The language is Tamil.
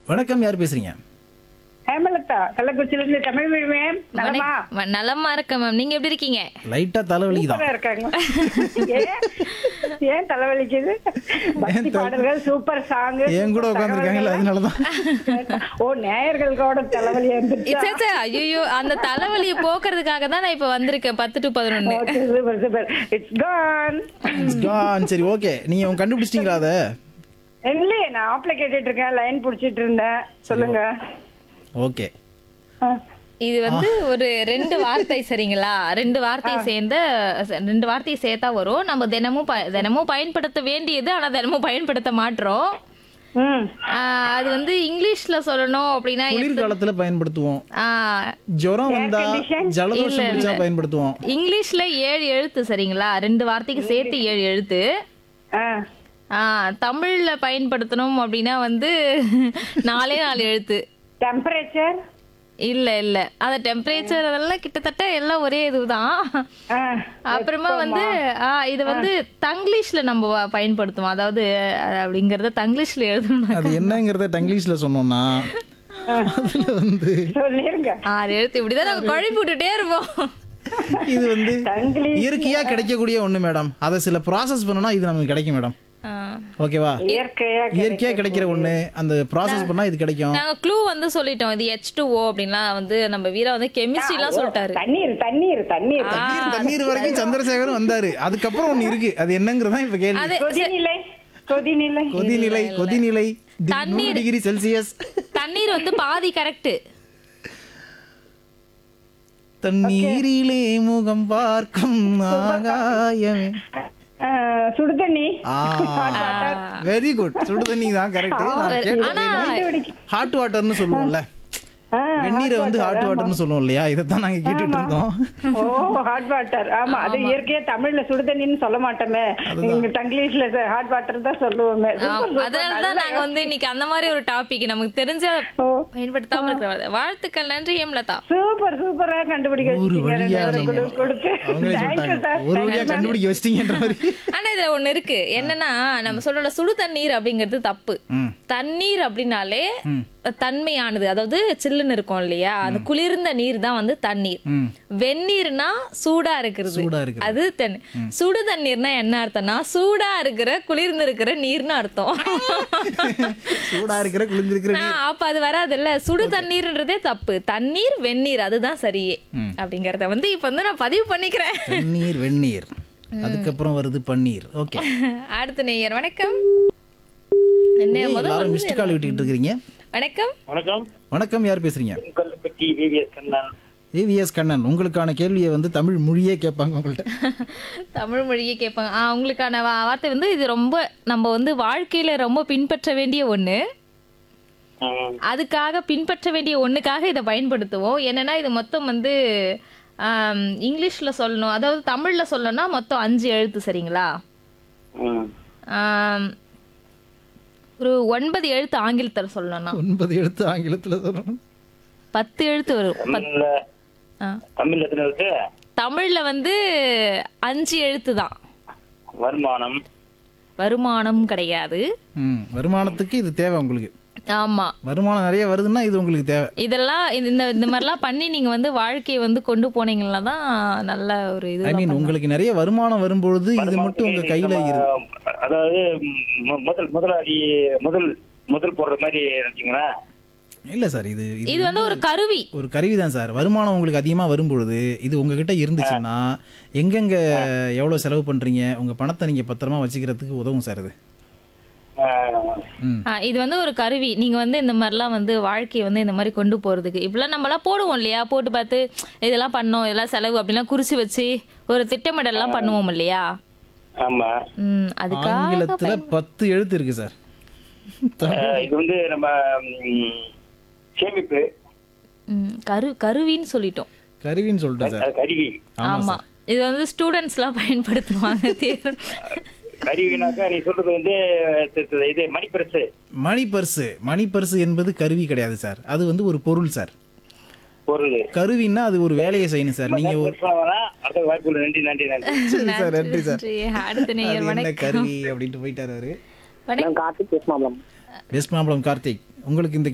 வணக்கம் யார் பேசுறீங்க ஹேமலதா கள்ளக்குறிச்சியில இருந்து தமிழ் மொழி மேம் நலமா வ- நலமா இருக்கேன் மேம் நீங்க எப்படி இருக்கீங்க லைட்டா தலைவலிக்குதான் சூப்பரா இருக்காங்க ஏன் ஏன் தலைவலிக்குது பக்தி பாடல்கள் சூப்பர் சாங் என் கூட உட்காந்துருக்காங்கல்ல அதனாலதான் ஓ நேயர்களுக்கோட தலைவலி இருந்துச்சு ஐயோ அந்த தலைவலியை போக்குறதுக்காக தான் நான் இப்ப வந்திருக்கேன் பத்து டு பதினொன்னு super super it's gone It's gone. சரி ஓகே நீங்க உங்க கண்டுபிடிச்சிட்டீங்களா அத இல்லையே நான் ஆப்ல கேட்டுட்டு இருக்கேன் லைன் புடிச்சிட்டு இருந்தேன் சொல்லுங்க ஓகே ஆ. இது வந்து ஒரு ரெண்டு வார்த்தை சரிங்களா ரெண்டு வார்த்தையை சேர்ந்த ரெண்டு வார்த்தையை சேர்த்தா வரும் நம்ம தினமும் ப- தினமும் பயன்படுத்த வேண்டியது ஆனா தினமும் பயன்படுத்த மாட்டோம் ம் ஆஹ் அது வந்து இங்கிலீஷ்ல சொல்லணும் அப்படின்னா குளிர்காலத்துல பயன்படுத்துவோம் ஆஹ் ஜுரம் வந்தா condition? ஜலதோஷம் பிடிச்சா பயன்படுத்துவோம் இங்கிலீஷ்ல ஏழு எழுத்து சரிங்களா ரெண்டு வார்த்தைக்கு சேர்த்து ஏழு எழுத்து ஆ ஆ தமிழ்ல பயன்படுத்தணும் அப்படின்னா வந்து நாலே நாலு எழுத்து டெம்பரேச்சர் இல்ல இல்ல அந்த டெம்பரேச்சர் அதெல்லாம் கிட்டத்தட்ட எல்லாம் ஒரே இதுதான் ஆ அப்புறமா வந்து ஆ இது வந்து தங்கிலீஷ்ல நம்ம வ- பயன்படுத்துவோம் அதாவது அஹ், அப்படிங்கறத தங்கிலீஷ்ல எழுதணும் அது என்னங்கிறத டங்கிலீஷ்ல சொன்னோம்னா அதுல வந்து சொல்லிருங்க ஆறு எழுத்து இப்படிதான் நாங்க குழப்பி விட்டுட்டே இருப்போம் இது வந்து தங்கிலீஷ் இயற்கையா கிடைக்கக்கூடிய ஒண்ணு மேடம் அதை சில ப்ராசஸ் பண்ணனா இது நமக்கு கிடைக்கும் மேடம் ஆ. ஓகேவா இயற்கையா இயற்கையா கிடைக்கிற ஒண்ணு அந்த ப்ராசஸ் பண்ணா இது கிடைக்கும் நாங்க க்ளூ வந்து சொல்லிட்டோம் இது ஹெச் டூ ஓ அப்படின்லாம் வந்து நம்ம வீரா வந்து கெமிஸ்ட்ரி எல்லாம் சொல்லிட்டாரு தண்ணீர் தண்ணீர் தண்ணீர் தண்ணீர் தண்ணீர் வரைக்கும் சந்திரசேகரும் வந்தாரு அதுக்கப்புறம் ஒண்ணு இருக்கு அது என்னங்கிறதா இப்ப கேள்வி அது கொதிநிலை கொதிநிலை கொதிநிலை கொதிநிலை தி- நூறு டிகிரி செல்சியஸ் தண்ணீர் வந்து பாதி கரெக்ட் தண்ணீரிலே முகம் பார்க்கும் ஆகாயமே சுடுதண்ணி வெரி குட் சுடு தண்ணி தான் கரெக்ட் ஹாட் வாட்டர்னு சொல்லுவோம்ல ஆ, வெந்நீரை வந்து ஹாட் வாட்டர்னு சொல்லுவோம் இல்லையா இதைத்தான் நாங்க கேட்டுட்டு இருந்தோம் ஓ ஹாட் வாட்டர் ஆமா அது இயற்கையா தமிழ்ல சுடுதண்ணின்னு சொல்ல மாட்டோமே இங்க தங்கிலீஷ்ல ஹாட் வாட்டர் தான் சொல்லுவோமே Super, super. அதனாலதான் நாங்க வந்து இன்னைக்கு அந்த மாதிரி ஒரு டாபிக் நமக்கு தெரிஞ்ச ஓ பயன்படுத்தாம இருக்கிற வாழ்த்துக்கள் நன்றி ஹேம்லதா சூப்பர் சூப்பரா கண்டுபிடிக்க ஒரு வச்சிட்டீங்க. வழியா ரெண்டு நீங்க பேரும் கொடுத்து அவங்களே Thank you, சொல்லிட்டாங்க sir. ஒரு வழியா கண்டுபிடிக்க வச்சிட்டீங்கன்ற மாதிரி ஆனா இதுல ஒண்ணு இருக்கு என்னன்னா நம்ம சொல்ற சுடு தண்ணீர் அப்படிங்கிறது தப்பு ம். தண்ணீர் அப்படின்னாலே தன்மையானது அதாவது சில்லுன்னு இருக்கும் இல்லையா அந்த குளிர்ந்த நீர் தான் வந்து தண்ணீர் ம். வெந்நீர்னா சூடா இருக்கிறது சூடா இருக்கிறது. அது தண்ணி சுடு தண்ணீர்னா என்ன அர்த்தம்னா சூடா இருக்கிற குளிர்ந்து இருக்கிற நீர்னு அர்த்தம் சூடா இருக்கிற குளிர்ந்திருக்கிற ஆ, அப்ப அது வராதுல்ல சுடு தண்ணீர்ன்றதே தப்பு தண்ணீர் வெந்நீர் அதுதான் சரியே அப்படிங்கறத வந்து இப்ப வந்து நான் பதிவு பண்ணிக்கிறேன் தண்ணீர் வெந்நீர் அதுக்கப்புறம் வருது பன்னீர் ஓகே அடுத்த நேயர் வணக்கம் என்ன முதல் எல்லாரும் மிஸ்டு கால் விட்டுக்கிட்டு இருக்கிறீங்க வணக்கம் வணக்கம் வணக்கம் யார் பேசுறீங்க கல்பட்டி விவிஎஸ் கண்ணன் ஏவிஎஸ் கண்ணன் உங்களுக்கான கேள்வியை வந்து தமிழ் மொழியே கேட்பாங்க உங்கள்ட்ட தமிழ் மொழியே கேட்பாங்க ஆ உங்களுக்கான வா- வார்த்தை வந்து இது ரொம்ப நம்ம வந்து வாழ்க்கையில ரொம்ப பின்பற்ற வேண்டிய ஒண்ணு ம், அதுக்காக பின்பற்ற வேண்டிய ஒண்ணுக்காக இதை பயன்படுத்துவோம் என்னன்னா இது மொத்தம் வந்து ஆம், இங்கிலீஷ்ல சொல்லணும் அதாவது தமிழ்ல சொல்லணும்னா மொத்தம் அஞ்சு எழுத்து சரிங்களா ம். ஆம், ஒரு ஒன்பது எழுத்து ஆங்கிலத்தில் சொல்லணும்னா ஒன்பது எழுத்து ஆங்கிலத்துல சொல்லணும் பத்து எழுத்து வரும் பத்- தமிழ்ல ஆ. தமிழ்ல எத்தனை இருக்கு தமிழ்ல வந்து அஞ்சு எழுத்து தான் வருமானம் வருமானம் கிடையாது ம் வருமானத்துக்கு இது தேவை உங்களுக்கு ஆமா வருமானம் நிறைய வருதுன்னா இது உங்களுக்கு தேவை இதெல்லாம் இது- இந்த இந்த மாதிரிலாம் பண்ணி நீங்க வந்து வாழ்க்கையை வந்து கொண்டு போனீங்கன்னா தான் நல்ல ஒரு இது ஐ மீன் உங்களுக்கு நிறைய வருமானம் வரும்பொழுது இது மட்டும் உங்க கையில நம்ம, இருக்கு அதாவது மு- முதல் முதலாளி முதல் முதல் போடுற மாதிரி நினைச்சீங்களா இல்ல சார் இது இது இது வந்து ஒரு கருவி ஒரு கருவி தான் சார் வருமானம் உங்களுக்கு அதிகமா வரும்பொழுது இது உங்ககிட்ட இருந்துச்சுன்னா எங்கெங்க எவ்வளவு செலவு பண்றீங்க உங்க பணத்தை நீங்க பத்திரமா வச்சுக்கிறதுக்கு உதவும் சார் இது ம் ஆ, இது வந்து ஒரு கருவி நீங்க வந்து இந்த மாதிரிலாம் வந்து வாழ்க்கையை வந்து இந்த மாதிரி கொண்டு போறதுக்கு இப்பெல்லாம் நம்மலாம் போடுவோம் இல்லையா போட்டு பார்த்து இதெல்லாம் பண்ணோம் இதெல்லாம் செலவு அப்படிலாம் குறிச்சு வச்சு ஒரு திட்டமிடல்லாம் பண்ணுவோம் இல்லையா ஆமா ம் அதுக்காக ஆங்கிலத்துல பத்து எழுத்து இருக்கு சார் அஹ், இது வந்து நம்ம ம், சேமிப்பு ம், கரு கருவின்னு சொல்லிட்டோம் கருவின்னு சொல்லிட்டேன் சார் அது கருவி ஆமா இது வந்து ஸ்டூடெண்ட்ஸ்லாம் பயன்படுத்துவாங்க தேர்வு கருவினாக்கா நீ சொல்றது வந்து தி- தி- இது மணிப்பரிசு மணி பர்சு மணி பர்சு என்பது கருவி கிடையாது சார் அது வந்து ஒரு பொருள் சார் பொருள் கருவின்னா அது ஒரு வேலையை செய்யணும் சார் நீங்க ஒரு அடுத்த வாய்ப்பு நன்றி நன்றி நன்றி சரி சார் நன்றி சார் நன்றி. அடுத்த அது நேயர் என்ன வணக்கம் கருவி அப்படின்ட்டு போயிட்டாரு அவரு வணக்கம் கார்த்திக் பேசுமாம் பெஸ்ட் மாம்பழம் கார்த்திக் உங்களுக்கு இந்த